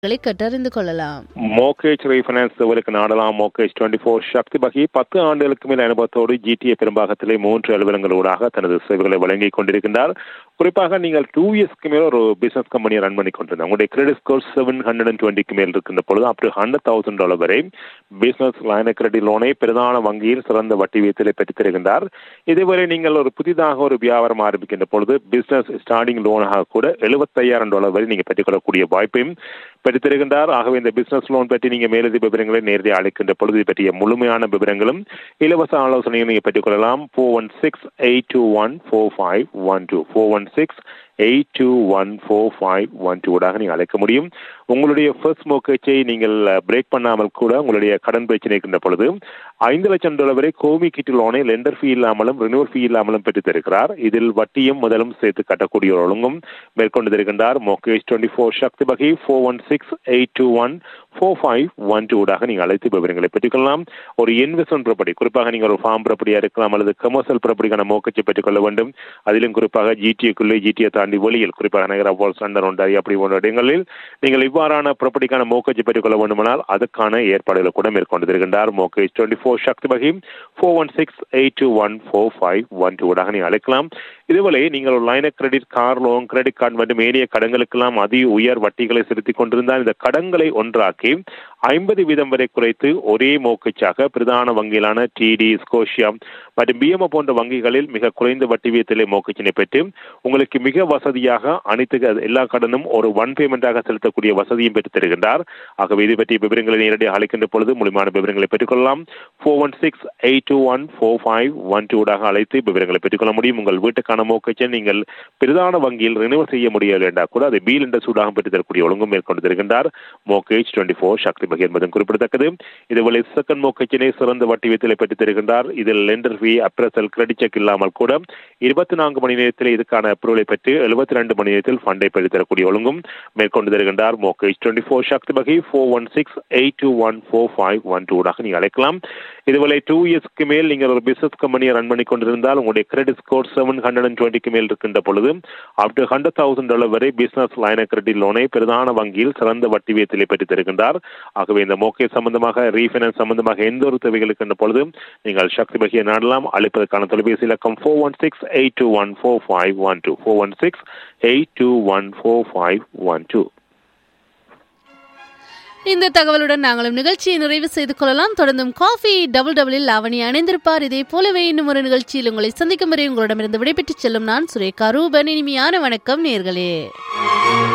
களை கற்றறிந்து கொள்ளலாம் மோகேஜ் ரீஃபைனான்ஸ் சேவலுக்கு நாடலாம் mortgage twenty four Shakti Bagi பத்து ஆண்டுகளுக்கு மேல் அனுபவத்தோடு ஜிடிஏ பெரும்பாகத்திலே மூன்று அலுவலங்களூடாக தனது சேவைகளை வழங்கிக் கொண்டிருக்கின்றார் குறிப்பாக நீங்கள் டூ இயர்ஸ்க்கு மேல் ஒரு பிசினஸ் கம்பெனியை ரன் பண்ணி கொண்டிருந்தாங்க உங்களுடைய credit score seven hundred and டுவெண்ட்டிக்கு மேல் இருக்கின்ற பொழுது up to hundred thousand dollar வரை பிசினஸ் லைன கிரெடிட் லோனை பிரதான வங்கியில் சிறந்த வட்டி வீதத்திலே பெற்றுத் தருகின்றார் இதுவரை நீங்கள் ஒரு புதிதாக ஒரு வியாபாரம் ஆரம்பிக்கின்ற பொழுது பிசினஸ் ஸ்டார்டிங் லோனாக கூட எழுபத்தையாயிரம் டாலர் வரை நீங்கள் பெற்றுக்கொள்ளக்கூடிய வாய்ப்பையும் பெற்றுத்தருகின்றார் ஆகவே இந்த பிசினஸ் லோன் பற்றி நீங்க மேலதி விவரங்களை நேரடியாக அழைக்கின்ற பொழுது இது பற்றிய முழுமையான விவரங்களும் இலவச ஆலோசனையை நீங்க பெற்றுக்கொள்ளலாம் four one six eight two one four five one two four one six eight two one four five one டூடாக நீங்கள் அழைக்க முடியும் உங்களுடைய ஃபர்ஸ்ட் மோக்கேச்சை நீங்கள் பிரேக் பண்ணாமல் கூட உங்களுடைய கடன் பிரச்சனை இருக்கின்ற பொழுது ஐந்து லட்சம் டாலர் வரை கோமி கிட்டு லோனை லெண்டர் ஃபீ இல்லாமலும் ரினியூவல் ஃபீ இல்லாமலும் பெற்று தருகிறார் இதில் வட்டியும் முதலும் சேர்த்து கட்டக்கூடிய ஒரு ஒழுங்கும் மேற்கொண்டு தருகின்றார் மோகேஷ் twenty four Shakti Bagi four one six eight two one four five one டூடாக நீங்கள் அழைத்து விவரங்களை பெற்றுக்கொள்ளலாம் ஒரு இன்வெஸ்ட்மெண்ட் ப்ராப்பர்ட்டி குறிப்பாக நீங்கள் ஒரு ஃபார்ம் ப்ராப்பர்ட்டியாக இருக்கலாம் அல்லது கமர்ஷியல் ப்ராப்பர்ட்டிக்கான மோக்கச்சை பெற்றுக்கொள்ள வேண்டும் அதிலும் குறிப்பாக ஜிடிஏக்குள்ளே ஜிடிஏ தாண்டி வெளியில் குறிப்பாக நகர வால்ஸ் லண்டன் ஒன்றாரி அப்படி போன்ற இடங்களில் நீங்கள் இவ்வாறான ப்ராப்பர்ட்டிக்கான மோக்கச்சை பெற்றுக்கொள்ள வேண்டுமானால் அதுக்கான ஏற்பாடுகளை கூட மேற்கொண்டு தருகின்றார் mortgage twenty four Shakti Bagi four one six eight two one four five one டூடாக நீங்கள் அழைக்கலாம் இதுவரை நீங்கள் ஒரு லைன credit car loan credit card மற்றும் ஏனைய கடன்களுக்கெல்லாம் அதி உயர் வட்டிகளை செலுத்திக் கொண்டிருந்தால் இந்த கடன்களை ஒன்றாக்கி ஐம்பது வீதம் வரை குறைத்து ஒரே மோக்கச்சாக பிரதான வங்கிகளான டிடி ஸ்கோஷியா மற்றும் பிஎம்ஓ போன்ற வங்கிகளில் மிக குறைந்த வட்டி வீதத்திலே மோக்கச்சினை பெற்று உங்களுக்கு மிக வசதியாக அனைத்து எல்லா கடனும் ஒரு ஒன் பேமெண்டாக செலுத்தக்கூடிய வசதியும் பெற்று தருகின்றார் ஆகவே இது பற்றிய விவரங்களை நேரடியாக அழைக்கின்ற பொழுது முழுமையான விவரங்களை பெற்றுக்கொள்ளலாம் four one six eight two one four five one டூடாக அழைத்து விவரங்களை பெற்றுக்கொள்ள முடியும் உங்கள் வீட்டுக்கான மோக்கச்சை நீங்கள் பிரதான வங்கியில் ரினிவல் செய்ய முடியவில்லை என்றால் கூட அதை பீல் என்ற சூடாக பெற்று தரக்கூடிய ஒழுங்கும் மேற்கொண்டு தருகின்றார் மோக்கேஜ் டுவெண்ட்டி ஃபோர் சக்தி பகை என்பதும் குறிப்பிடத்தக்கது இதுவரை செகண்ட் மோக்கச்சினை சிறந்த வட்டி வீதத்தில் பெற்று தருகின்றார் இதில் lender fee appraisal credit check இல்லாமல் கூட இருபத்தி நான்கு மணி நேரத்தில் இதுக்கான அப்ரூவலை பெற்று எழுபத்தி ரெண்டு மணி நேரத்தில் ஃபண்டை பெற்று தரக்கூடிய ஒழுங்கும் மேற்கொண்டு தருகின்றார் mortgage twenty four Shakti Bagi four one six eight two one four five one டூடாக நீங்கள் அழைக்கலாம் இதுவரை டூ இயர்ஸ்க்கு மேல் நீங்கள் ஒரு பிசினஸ் கம்பெனியை ரன் பண்ணி கொண்டிருந்தால் உங்களுடைய credit score seven hundred and டுவெண்ட்டிக்கு மேல் இருக்கின்ற பொழுது up to hundred thousand dollar வரை பிசினஸ் லைன கிரெடிட் லோனை பிரதான வங்கியில் சிறந்த வட்டி வீதத்திலே பெற்று தருகின்றார் ஆகவே இந்த மோக்கே சம்பந்தமாக ரீஃபைனான்ஸ் சம்பந்தமாக எந்த ஒரு தேவைகள் இருக்கின்ற பொழுது நீங்கள் சக்தி பகியை நாடலாம் அழைப்பதற்கான தொலைபேசி இலக்கம் four one six eight two one four five one two four one six eight two one four five one two இந்த தகவலுடன் நாங்களும் நிகழ்ச்சியை நிறைவு செய்து கொள்ளலாம் தொடர்ந்தும் காஃபி டபுள் டபுளில் லாவணி அணைந்திருப்பார் இதே போலவே இன்னும் ஒரு நிகழ்ச்சியில் உங்களை சந்திக்கும் வரை உங்களிடமிருந்து விடைபெற்றுச் செல்லும் நான் சுரேகா ரூபன் இனிமையான வணக்கம் நேர்களே